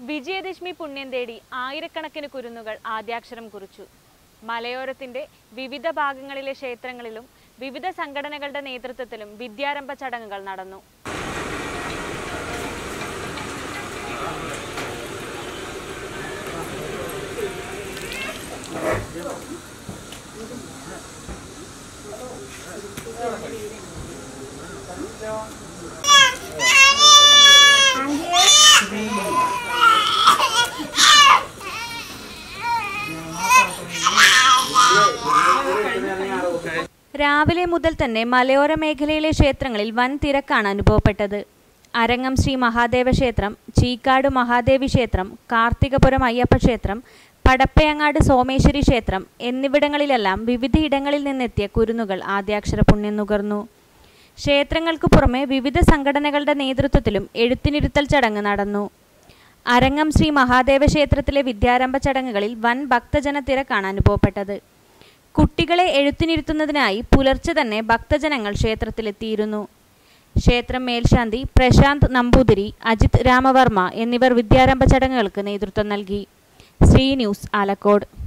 വിജയദശമി പുണ്യം തേടി ആയിരക്കണക്കിന് കുരുന്നുകൾ ആദ്യാക്ഷരം കുറിച്ചു മലയോരത്തിന്റെ വിവിധ ഭാഗങ്ങളിലെ ക്ഷേത്രങ്ങളിലും വിവിധ സംഘടനകളുടെ നേതൃത്വത്തിലും വിദ്യാരംഭ ചടങ്ങുകൾ നടന്നു രാവിലെ മുതൽ തന്നെ മലയോര മേഖലയിലെ ക്ഷേത്രങ്ങളിൽ വൻ തിരക്കാണ് അനുഭവപ്പെട്ടത് അരങ്ങം ശ്രീ മഹാദേവ ക്ഷേത്രം ചീക്കാട് മഹാദേവി ക്ഷേത്രം കാർത്തികപുരം അയ്യപ്പ ക്ഷേത്രം പടപ്പയങ്ങാട് സോമേശ്വരി ക്ഷേത്രം എന്നിവിടങ്ങളിലെല്ലാം വിവിധയിടങ്ങളിൽ നിന്നെത്തിയ കുരുന്നുകൾ ആദ്യാക്ഷര പുണ്യം നുകർന്നു ക്ഷേത്രങ്ങൾക്ക് പുറമെ വിവിധ സംഘടനകളുടെ നേതൃത്വത്തിലും എഴുത്തിനിരുത്തൽ ചടങ്ങ് നടന്നു അരങ്ങം ശ്രീ മഹാദേവ ക്ഷേത്രത്തിലെ വിദ്യാരംഭ ചടങ്ങുകളിൽ വൻ ഭക്തജന തിരക്കാണ് അനുഭവപ്പെട്ടത് കുട്ടികളെ എഴുത്തിനിരുത്തുന്നതിനായി പുലർച്ചെ തന്നെ ഭക്തജനങ്ങൾ ക്ഷേത്രത്തിലെത്തിയിരുന്നു ക്ഷേത്രം മേൽശാന്തി പ്രശാന്ത് നമ്പൂതിരി അജിത് രാമവർമ്മ എന്നിവർ വിദ്യാരംഭ ചടങ്ങുകൾക്ക് നേതൃത്വം നൽകി ശ്രീ ന്യൂസ് ആലക്കോട്